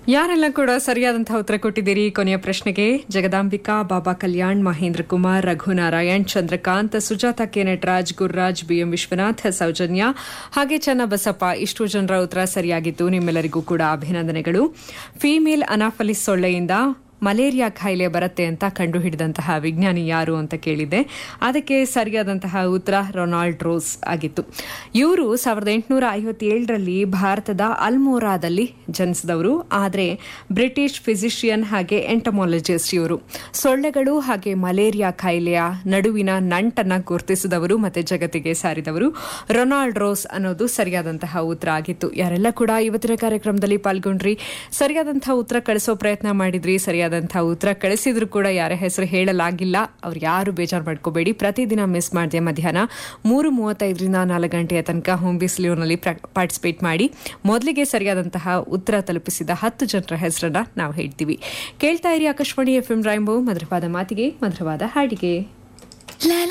ಯಾರೆಲ್ಲ ಕೂಡ ಸರಿಯಾದಂತಹ ಉತ್ತರ ಕೊಟ್ಟಿದ್ದೀರಿ ಕೊನೆಯ ಪ್ರಶ್ನೆಗೆ ಜಗದಾಂಬಿಕಾ ಬಾಬಾ ಕಲ್ಯಾಣ್ ಮಹೇಂದ್ರ ಕುಮಾರ್ ರಘುನಾರಾಯಣ್ ಚಂದ್ರಕಾಂತ್ ಸುಜಾತ ಕೆ ನಟರಾಜ್ ಗುರುರಾಜ್ ಬಿಎಂ ವಿಶ್ವನಾಥ್ ಸೌಜನ್ಯ ಹಾಗೆ ಚನ್ನಬಸಪ್ಪ ಇಷ್ಟು ಜನರ ಉತ್ತರ ಸರಿಯಾಗಿತ್ತು ನಿಮ್ಮೆಲ್ಲರಿಗೂ ಕೂಡ ಅಭಿನಂದನೆಗಳು ಫೀಮೇಲ್ ಅನಾಫಲಿಸ್ ಸೊಳ್ಳೆಯಿಂದ ಮಲೇರಿಯಾ ಕಾಯಿಲೆ ಬರುತ್ತೆ ಅಂತ ಕಂಡುಹಿಡಿದಂತಹ ವಿಜ್ಞಾನಿ ಯಾರು ಅಂತ ಕೇಳಿದ್ದೆ ಅದಕ್ಕೆ ಸರಿಯಾದಂತಹ ಉತ್ತರ ರೊನಾಲ್ಡ್ ರೋಸ್ ಆಗಿತ್ತು ಇವರು ಸಾವಿರದ ಎಂಟುನೂರ ಐವತ್ತೇಳರಲ್ಲಿ ಭಾರತದ ಅಲ್ಮೋರಾದಲ್ಲಿ ಜನಿಸಿದವರು ಆದರೆ ಬ್ರಿಟಿಷ್ ಫಿಸಿಷಿಯನ್ ಹಾಗೆ ಎಂಟಮಾಲಜಿಸ್ಟ್ ಇವರು ಸೊಳ್ಳೆಗಳು ಹಾಗೆ ಮಲೇರಿಯಾ ಕಾಯಿಲೆಯ ನಡುವಿನ ನಂಟನ್ನ ಗುರುತಿಸಿದವರು ಮತ್ತೆ ಜಗತ್ತಿಗೆ ಸಾರಿದವರು ರೊನಾಲ್ಡ್ ರೋಸ್ ಅನ್ನೋದು ಸರಿಯಾದಂತಹ ಉತ್ತರ ಆಗಿತ್ತು ಯಾರೆಲ್ಲ ಕೂಡ ಇವತ್ತಿನ ಕಾರ್ಯಕ್ರಮದಲ್ಲಿ ಪಾಲ್ಗೊಂಡ್ರಿ ಸರಿಯಾದಂತಹ ಉತ್ತರ ಕಳಿಸೋ ಪ್ರಯತ್ನ ಮಾಡಿದ್ರಿ ಸರಿಯಾದಂತಹ ಉತ್ತರ ಕಳಿಸಿದ್ರು ಕೂಡ ಯಾರ ಹೆಸರು ಹೇಳಲಾಗಿಲ್ಲ ಅವ್ರು ಯಾರು ಬೇಜಾರು ಮಾಡ್ಕೋಬೇಡಿ ಪ್ರತಿದಿನ ಮಿಸ್ ಮಾಡಿದೆ ಮಧ್ಯಾಹ್ನ ಮೂರು ಮೂವತ್ತೈದರಿಂದ ನಾಲ್ಕು ಗಂಟೆಯ ತನಕ ಹೋಮ್ ಬಿಸಿಲಿನಲ್ಲಿ ಪಾರ್ಟಿಸಿಪೇಟ್ ಮಾಡಿ ಮೊದಲಿಗೆ ಸರಿಯಾದಂತಹ ಉತ್ತರ ತಲುಪಿಸಿದ ಹತ್ತು ಜನರ ಹೆಸರನ್ನ ನಾವು ಹೇಳ್ತೀವಿ ಕೇಳ್ತಾ ಇರಿ ಆಕಾಶವಾಣಿ ಎಫ್ ಎಂ ರೈಂಬೋ ಮಧುರವಾದ ಮಾತಿಗೆ ಮಧುರವಾದ ಹಾಡಿಗೆ La la